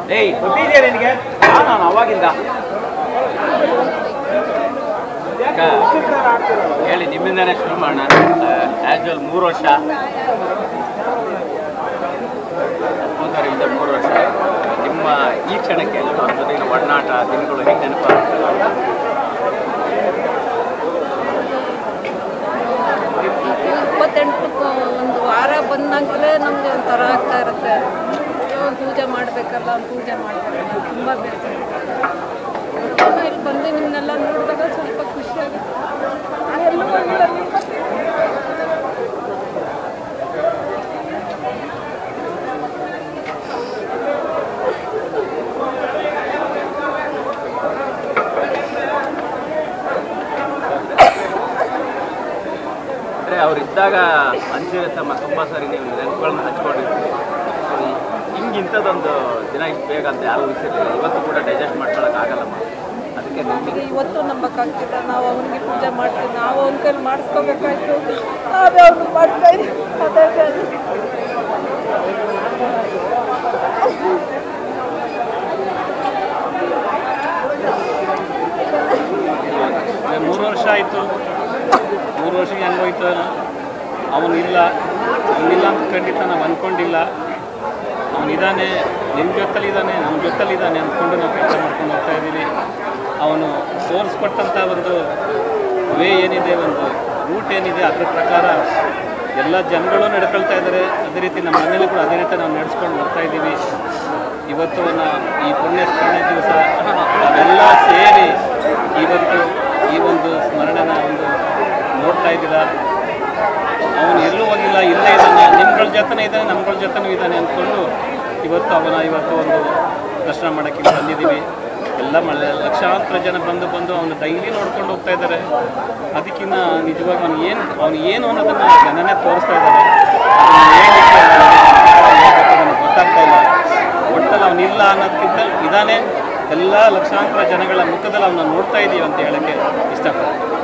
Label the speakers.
Speaker 1: ಏಯ್
Speaker 2: ಗೊತ್ತಿದೆಯಾ ನಿನಗೆ
Speaker 1: ನಾನು ಅವಾಗಿಂದ ಅಕ್ಕ, ಹೇಳಿ ನಿಮ್ಮಿಂದಾನೇ ಶುರು ಮಾಡೋಣ ಆ್ಯಸ್ ಮೂರು ವರ್ಷ ಅದ್ಭುತರಿಂದ ಮೂರು ವರ್ಷ ನಿಮ್ಮ ಈ ಕ್ಷಣಕ್ಕೆ ಅವ್ರ ಜೊತೆಗಿನ ಒಡನಾಟ ದಿನಗಳು ಹೇಗೆ ನೆನಪಾಗ್ತದೆ
Speaker 3: ಇಪ್ಪತ್ತೆಂಟಕ್ಕೆ ಒಂದು ವಾರ ಬಂದಾಗಲೇ ನಮಗೆ ಒಂಥರ ಆಗ್ತಾ ಇರುತ್ತೆ ಅಯ್ಯೋ ಪೂಜೆ ಮಾಡಬೇಕಲ್ಲ ಪೂಜೆ ಮಾಡಬೇಕಲ್ಲ ತುಂಬ ಬೇಜಾರು ಆಮೇಲೆ ಇಲ್ಲಿ ಬಂದು ನಿಮ್ಮನ್ನೆಲ್ಲ ನೋಡಿದಾಗ ಸ್ವಲ್ಪ ಖುಷಿ ಆಗುತ್ತೆ ಎಲ್ಲೂ ಹೋಗಿಲ್ಲ ನಿಮ್ಮ
Speaker 1: ಅಂದರೆ ಅವರಿದ್ದಾಗ ಅಂಜಿರತ್ತಮ್ಮ ತುಂಬ ಸಾರಿ ನೀವು ನೆನಪುಗಳನ್ನ ಹಚ್ಕೊಂಡಿರ್ತೀವಿ ಸೊ ಹಿಂಗೆ ಇಂಥದ್ದೊಂದು ದಿನ ಇಷ್ಟು ಬೇಗ ಅಂತ ಯಾರು ಊಹಿಸಿರಲಿಲ್ಲ ಇವತ್ತು ಕೂಡ ಡೈಜೆಸ್ಟ್ ಮಾಡ್ಕೊಳಕ್ಕಾಗಲ್ಲಮ್ಮ ಅದಕ್ಕೆ ನಿಮಗೆ
Speaker 3: ಇವತ್ತು ನಂಬಕ್ಕಾಗ್ತಿಲ್ಲ ನಾವು ಅವನಿಗೆ ಪೂಜೆ ಮಾಡ್ತೀವಿ ನಾವು ಅವನ ಕೈಲಿ ಮಾಡಿಸ್ಕೋಬೇಕಾಯ್ತು ನಾವೇ ಅವ್ನಿಗೆ ಮಾಡ್ತಾ ಇದ್ದೀವಿ ಅದೇ ಬೇರೆ.
Speaker 4: ಮೂರು ವರ್ಷ ಆಯಿತು ಮೂರು ವರ್ಷಕ್ಕೆ ಹೆಂಗೋಯ್ತು ಅವನಿಲ್ಲ ಅವನಿಲ್ಲ ಅಂತ ಖಂಡಿತ ನಾವು ಅಂದ್ಕೊಂಡಿಲ್ಲ ಅವನಿದ್ದಾನೆ ನಿಮ್ಮ ಜೊತೆಲಿದ್ದಾನೆ ನಮ್ಮ ಜೊತೆಲಿದ್ದಾನೆ ಅಂದ್ಕೊಂಡು ನಾವು ಕೆಲಸ ಮಾಡ್ಕೊಂಡು ಹೋಗ್ತಾ ಇದ್ದೀವಿ ಅವನು ತೋರಿಸ್ಕೊಟ್ಟಂಥ ಒಂದು ವೇ ಏನಿದೆ ಒಂದು ರೂಟ್ ಏನಿದೆ ಅದ್ರ ಪ್ರಕಾರ ಎಲ್ಲ ಜನಗಳು ನಡ್ಕೊಳ್ತಾ ಇದ್ದಾರೆ ಅದೇ ರೀತಿ ನಮ್ಮ ಮನೇಲಿ ಕೂಡ ಅದೇ ರೀತಿ ನಾವು ನಡೆಸ್ಕೊಂಡು ಬರ್ತಾ ಇದ್ದೀವಿ ಇವತ್ತು ನಾ- ಈ ಪುಣ್ಯ ಸ್ಮರಣೆ ದಿವಸ ನಾವೆಲ್ಲ ಸೇರಿ ಇವತ್ತು ಈ ಒಂದು ಸ್ಮರಣೆನ ಒಂದು ನೋಡ್ತಾ ಇದ್ದೀರಾ ಅವನು ಎಲ್ಲೂ ಹೋಗಿಲ್ಲ ಇಲ್ಲೇ ಇದ್ದಾನೆ ನಿಮ್ಗಳ ಜೊತೆನೇ ಇದ್ದಾನೆ ನಮ್ಗಳ ಜೊತೆನೂ ಇದ್ದಾನೆ ಅಂದ್ಕೊಂಡು ಇವತ್ತು ಅವನ ಇವತ್ತು ಒಂದು ದರ್ಶನ ಮಾಡೋಕ್ಕೆ ಇಲ್ಲಿ ಬಂದಿದ್ದೀವಿ ಎಲ್ಲ ಮಳೆ ಲಕ್ಷಾಂತರ ಜನ ಬಂದು ಬಂದು ಅವನು ಡೈಲಿ ನೋಡ್ಕೊಂಡು ಹೋಗ್ತಾ ಇದ್ದಾರೆ ಅದಕ್ಕಿಂತ ನಿಜವಾಗಿ ಅವನು ಏನು ಅವನು ಏನು ಅನ್ನೋದನ್ನು ಜನನೇ ತೋರಿಸ್ತಾ ಇದ್ದಾರೆ ಅದನ್ನ ಹೇಳ್ಲಿಕ್ಕೆ ನನಗೆ ಹೇಳ್ಬೇಕು ನನಗೆ ಗೊತ್ತಾಗ್ತಾ ಇಲ್ಲ ಒಟ್ಟಲ್ಲಿ ಅವನಿಲ್ಲ ಅನ್ನೋದಕ್ಕಿಂತ ಇದಾನೆ ಎಲ್ಲ ಲಕ್ಷಾಂತರ ಜನಗಳ ಮುಖದಲ್ಲಿ ಅವನ್ನ ನೋಡ್ತಾ ಇದ್ದೀವಿ ಅಂತ ಹೇಳಕ್ಕೆ ಇಷ್ಟಪಡ್ತೀನಿ